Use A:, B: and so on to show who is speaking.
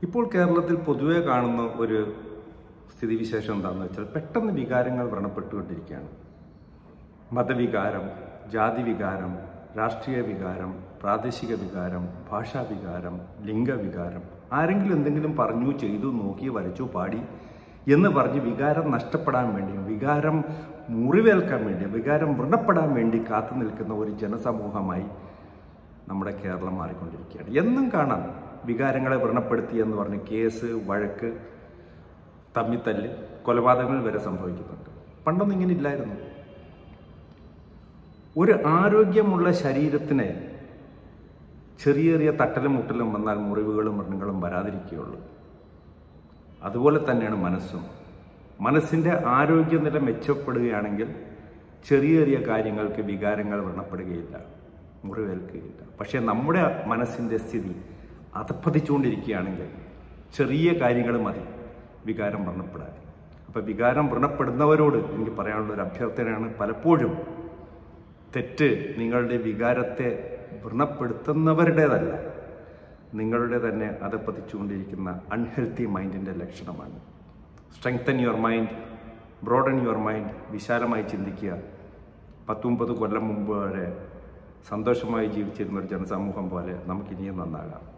A: ഇപ്പോൾ കേരളത്തിൽ പൊതുവെ കാണുന്ന ഒരു സ്ഥിതിവിശേഷം എന്താണെന്ന് വെച്ചാൽ പെട്ടെന്ന് വികാരങ്ങൾ വ്രണപ്പെട്ടുകൊണ്ടിരിക്കുകയാണ് മതവികാരം ജാതി വികാരം രാഷ്ട്രീയ വികാരം പ്രാദേശിക വികാരം ഭാഷാ വികാരം ലിംഗവികാരം ആരെങ്കിലും എന്തെങ്കിലും പറഞ്ഞു ചെയ്തു നോക്കി വരച്ചു പാടി എന്ന് പറഞ്ഞ് വികാരം നഷ്ടപ്പെടാൻ വേണ്ടി വികാരം മുറിവേൽക്കാൻ വേണ്ടി വികാരം വ്രണപ്പെടാൻ വേണ്ടി കാത്തു നിൽക്കുന്ന ഒരു ജനസമൂഹമായി നമ്മുടെ കേരളം മാറിക്കൊണ്ടിരിക്കുകയാണ് എന്നും കാണാം വികാരങ്ങളെ വ്രണപ്പെടുത്തി എന്ന് പറഞ്ഞ് കേസ് വഴക്ക് തമ്മിത്തല്ല് കൊലപാതകങ്ങൾ വരെ സംഭവിക്കുന്നുണ്ട് പണ്ടൊന്നും ഇങ്ങനെ ഇല്ലായിരുന്നു ഒരു ആരോഗ്യമുള്ള ശരീരത്തിന് ചെറിയ ചെറിയ തട്ടലും മുട്ടലും വന്നാൽ മുറിവുകളും മരണങ്ങളും വരാതിരിക്കുകയുള്ളൂ അതുപോലെ തന്നെയാണ് മനസ്സും മനസ്സിൻ്റെ ആരോഗ്യനില മെച്ചപ്പെടുകയാണെങ്കിൽ ചെറിയ ചെറിയ കാര്യങ്ങൾക്ക് വികാരങ്ങൾ വ്രണപ്പെടുകയില്ല മുറിവേൽക്കുകയില്ല പക്ഷേ നമ്മുടെ മനസ്സിൻ്റെ സ്ഥിതി അധപ്പതിച്ചുകൊണ്ടിരിക്കുകയാണെങ്കിൽ ചെറിയ കാര്യങ്ങൾ മതി വികാരം വ്രണപ്പെടാൻ അപ്പം വികാരം വ്രണപ്പെടുന്നവരോട് എനിക്ക് പറയാനുള്ള ഒരു അഭ്യർത്ഥനയാണ് പലപ്പോഴും തെറ്റ് നിങ്ങളുടെ വികാരത്തെ വ്രണപ്പെടുത്തുന്നവരുടേതല്ല നിങ്ങളുടെ തന്നെ അധപ്പതിച്ചുകൊണ്ടിരിക്കുന്ന അൺഹെൽത്തി മൈൻഡിൻ്റെ ലക്ഷണമാണ് strengthen your mind broaden your mind വിശാലമായി ചിന്തിക്കുക പത്തൊമ്പത് കൊല്ലം മുമ്പ് വരെ സന്തോഷമായി ജീവിച്ചിരുന്ന ഒരു ജനസമൂഹം പോലെ നമുക്കിനിയും നന്നാകാം